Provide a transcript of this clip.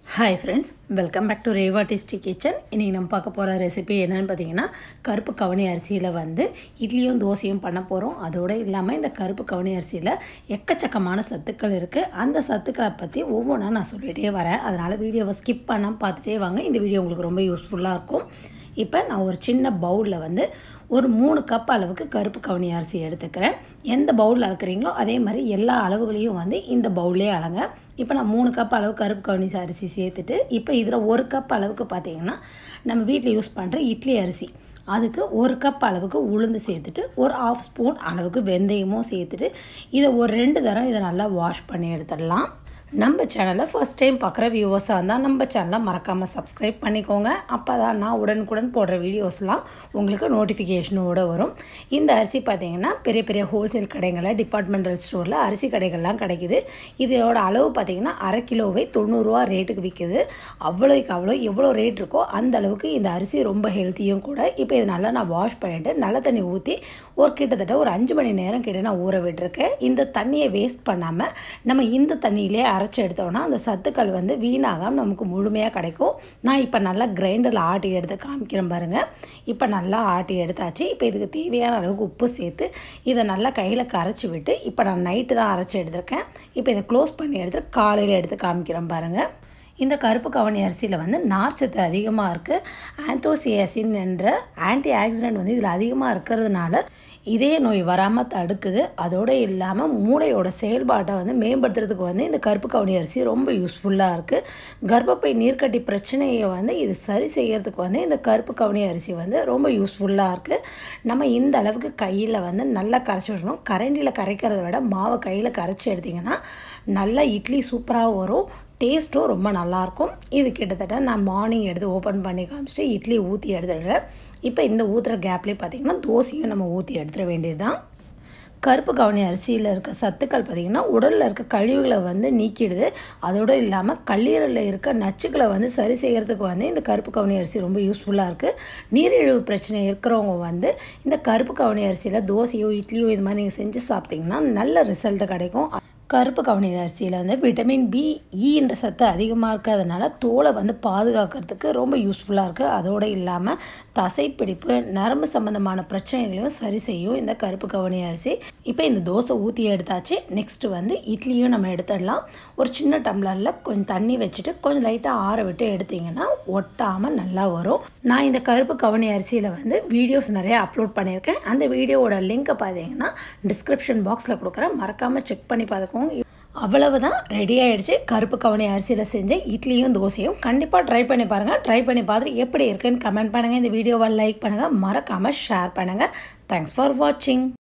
hi friends welcome back to Reva tasty kitchen இன்றைக்கி நம்ம பார்க்க போகிற ரெசிபி என்னென்னு பார்த்தீங்கன்னா கருப்பு கவனி அரிசியில் வந்து இட்லியும் தோசையும் பண்ண போகிறோம் அதோடு இல்லாமல் இந்த கருப்பு கவனி அரிசியில் எக்கச்சக்கமான சத்துக்கள் இருக்குது அந்த சத்துக்களை பற்றி ஒவ்வொன்றா நான் சொல்லிகிட்டே வரேன் அதனால் வீடியோவை ஸ்கிப் பண்ணாமல் பார்த்துட்டே வாங்க இந்த வீடியோ உங்களுக்கு ரொம்ப யூஸ்ஃபுல்லாக இருக்கும் இப்போ நான் ஒரு சின்ன பவுலில் வந்து ஒரு மூணு கப் அளவுக்கு கருப்பு கவனி அரிசி எடுத்துக்கிறேன் எந்த பவுலில் அளக்குறீங்களோ அதே மாதிரி எல்லா அளவுகளையும் வந்து இந்த பவுல்லே அளங்க இப்போ நான் மூணு கப் அளவு கருப்பு கவனி அரிசி சேர்த்துட்டு இப்போ இதில் ஒரு கப் அளவுக்கு பார்த்தீங்கன்னா நம்ம வீட்டில் யூஸ் பண்ணுற இட்லி அரிசி அதுக்கு ஒரு கப் அளவுக்கு உளுந்து சேர்த்துட்டு ஒரு ஆஃப் ஸ்பூன் அளவுக்கு வெந்தயமும் சேர்த்துட்டு இதை ஒரு ரெண்டு தரம் இதை நல்லா வாஷ் பண்ணி எடுத்துடலாம் நம்ம சேனலை ஃபஸ்ட் டைம் பார்க்குற வியூவர்ஸாக இருந்தால் நம்ம சேனலை மறக்காமல் சப்ஸ்கிரைப் பண்ணிக்கோங்க அப்போ தான் நான் உடனுக்குடன் போடுற வீடியோஸ்லாம் உங்களுக்கு நோட்டிஃபிகேஷனோடு வரும் இந்த அரிசி பார்த்திங்கன்னா பெரிய பெரிய ஹோல்சேல் கடைகளில் டிபார்ட்மெண்டல் ஸ்டோரில் அரிசி கடைகள்லாம் கிடைக்குது இதோட அளவு பார்த்திங்கன்னா அரை கிலோவை தொண்ணூறுரூவா ரேட்டுக்கு விற்குது அவ்வளோக்கு அவ்வளோ எவ்வளோ ரேட் இருக்கோ அந்த அளவுக்கு இந்த அரிசி ரொம்ப ஹெல்த்தியும் கூட இப்போ இது நல்லா நான் வாஷ் பண்ணிவிட்டு நல்ல தண்ணி ஊற்றி ஒரு கிட்டத்தட்ட ஒரு அஞ்சு மணி நேரம் கிட்ட நான் ஊற விட்டுருக்கேன் இந்த தண்ணியை வேஸ்ட் பண்ணாமல் நம்ம இந்த தண்ணியிலே அரைச்சி எடுத்தோன்னா அந்த சத்துக்கள் வந்து வீணாகாமல் நமக்கு முழுமையாக கிடைக்கும் நான் இப்போ நல்லா கிரைண்டரில் ஆட்டி எடுத்து காமிக்கிறேன் பாருங்கள் இப்போ நல்லா ஆட்டி எடுத்தாச்சு இப்போ இதுக்கு தேவையான அளவுக்கு உப்பு சேர்த்து இதை நல்லா கையில் கரைச்சி விட்டு இப்போ நான் நைட்டு தான் அரைச்சி எடுத்திருக்கேன் இப்போ இதை க்ளோஸ் பண்ணி எடுத்துட்டு காலையில் எடுத்து காமிக்கிறேன் பாருங்கள் இந்த கருப்பு கவனி அரிசியில் வந்து நார்ச்சத்து அதிகமாக இருக்குது ஆந்தோசியாசின் என்ற ஆன்டி ஆக்சிடென்ட் வந்து இதில் அதிகமாக இருக்கிறதுனால இதய நோய் வராமல் தடுக்குது அதோடு இல்லாமல் மூளையோட செயல்பாட்டை வந்து மேம்படுத்துறதுக்கு வந்து இந்த கருப்பு கவனி அரிசி ரொம்ப யூஸ்ஃபுல்லாக இருக்குது கர்ப்பப்பை நீர்க்கட்டி பிரச்சனையை வந்து இது சரி செய்கிறதுக்கு வந்து இந்த கருப்பு கவனி அரிசி வந்து ரொம்ப யூஸ்ஃபுல்லாக இருக்குது நம்ம இந்த அளவுக்கு கையில் வந்து நல்லா கரைச்சி விடணும் கரண்டியில் கரைக்கிறத விட மாவை கையில் கரைச்சி எடுத்திங்கன்னா நல்லா இட்லி சூப்பராக வரும் டேஸ்ட்டும் ரொம்ப நல்லாயிருக்கும் இது கிட்டத்தட்ட நான் மார்னிங் எடுத்து ஓப்பன் பண்ணி காமிச்சிட்டு இட்லி ஊற்றி எடுத்துடுறேன் இப்போ இந்த ஊற்றுற கேப்லேயே பார்த்திங்கன்னா தோசையும் நம்ம ஊற்றி எடுத்துட வேண்டியது தான் கருப்பு கவனி அரிசியில் இருக்க சத்துக்கள் பார்த்திங்கன்னா உடலில் இருக்க கழிவுகளை வந்து நீக்கிடுது அதோடு இல்லாமல் கல்லீரலில் இருக்க நச்சுக்களை வந்து சரி செய்கிறதுக்கு வந்து இந்த கருப்பு கவனி அரிசி ரொம்ப யூஸ்ஃபுல்லாக இருக்குது நீரிழிவு பிரச்சனை இருக்கிறவங்க வந்து இந்த கருப்பு கவனி அரிசியில் தோசையோ இட்லியோ இது மாதிரி நீங்கள் செஞ்சு சாப்பிட்டிங்கன்னா நல்ல ரிசல்ட்டு கிடைக்கும் கருப்பு கவனி அரிசியில் வந்து விட்டமின் பி ஈன்ற சத்து அதிகமாக இருக்கிறதுனால தோலை வந்து பாதுகாக்கிறதுக்கு ரொம்ப யூஸ்ஃபுல்லாக இருக்குது அதோடு இல்லாமல் தசைப்பிடிப்பு நரம்பு சம்மந்தமான பிரச்சனைகளையும் சரி செய்யும் இந்த கருப்பு கவனி அரிசி இப்போ இந்த தோசை ஊற்றி எடுத்தாச்சு நெக்ஸ்ட்டு வந்து இட்லியும் நம்ம எடுத்துடலாம் ஒரு சின்ன டம்ளரில் கொஞ்சம் தண்ணி வச்சுட்டு கொஞ்சம் லைட்டாக ஆற விட்டு எடுத்திங்கன்னா ஒட்டாமல் நல்லா வரும் நான் இந்த கருப்பு கவனி அரிசியில் வந்து வீடியோஸ் நிறைய அப்லோட் பண்ணியிருக்கேன் அந்த வீடியோவோட லிங்க்கை பார்த்தீங்கன்னா டிஸ்கிரிப்ஷன் பாக்ஸில் கொடுக்குறேன் மறக்காமல் செக் பண்ணி பார்த்துக்கோங்க அவ்வளவுதான் ரெடி ஆகிடுச்சு கருப்பு கவனி அரிசியில் செஞ்ச இட்லியும் தோசையும் கண்டிப்பாக ட்ரை பண்ணி பாருங்கள் ட்ரை பண்ணி பார்த்துட்டு எப்படி இருக்குன்னு கமெண்ட் பண்ணுங்கள் இந்த வீடியோவை லைக் பண்ணுங்கள் மறக்காமல் ஷேர் பண்ணுங்கள் தேங்க்ஸ் ஃபார் வாட்சிங்